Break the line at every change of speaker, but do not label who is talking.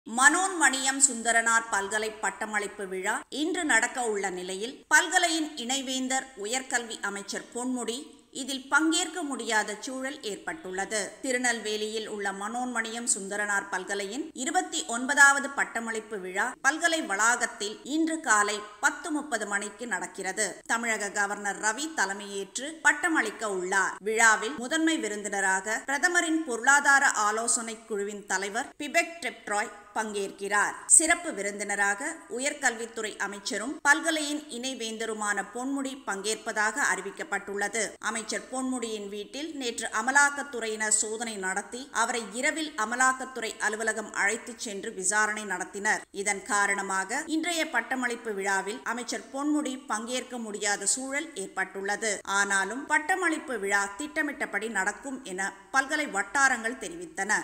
மனோன்மணியம் சுந்தரனார் பல்கலை பட்டமளிப்பு விழா இன்று நடக்க உள்ள நிலையில் பல்கலையின் இணைவேந்தர் உயர்கல்வி அமைச்சர் பொன்முடி இதில் பங்கேற்க முடியாத சூழல் ஏற்பட்டுள்ளது திருநெல்வேலியில் உள்ள மனோன்மணியம் சுந்தரனார் பல்கலையின் இருபத்தி ஒன்பதாவது பட்டமளிப்பு விழா பல்கலை வளாகத்தில் இன்று காலை பத்து முப்பது மணிக்கு நடக்கிறது தமிழக கவர்னர் ரவி தலைமையேற்று பட்டமளிக்க உள்ளார் விழாவில் முதன்மை விருந்தினராக பிரதமரின் பொருளாதார ஆலோசனை குழுவின் தலைவர் பிபெக் டெப்ட்ராய் பங்கேற்கிறார் சிறப்பு விருந்தினராக உயர்கல்வித்துறை அமைச்சரும் பல்கலையின் இணைவேந்தருமான பொன்முடி பங்கேற்பதாக அறிவிக்கப்பட்டுள்ளது அமைச்சர் பொன்முடியின் வீட்டில் நேற்று அமலாக்கத்துறையினர் சோதனை நடத்தி அவரை இரவில் அமலாக்கத்துறை அலுவலகம் அழைத்துச் சென்று விசாரணை நடத்தினர் இதன் காரணமாக இன்றைய பட்டமளிப்பு விழாவில் அமைச்சர் பொன்முடி பங்கேற்க முடியாத சூழல் ஏற்பட்டுள்ளது ஆனாலும் பட்டமளிப்பு விழா திட்டமிட்டபடி நடக்கும் என பல்கலை வட்டாரங்கள் தெரிவித்தன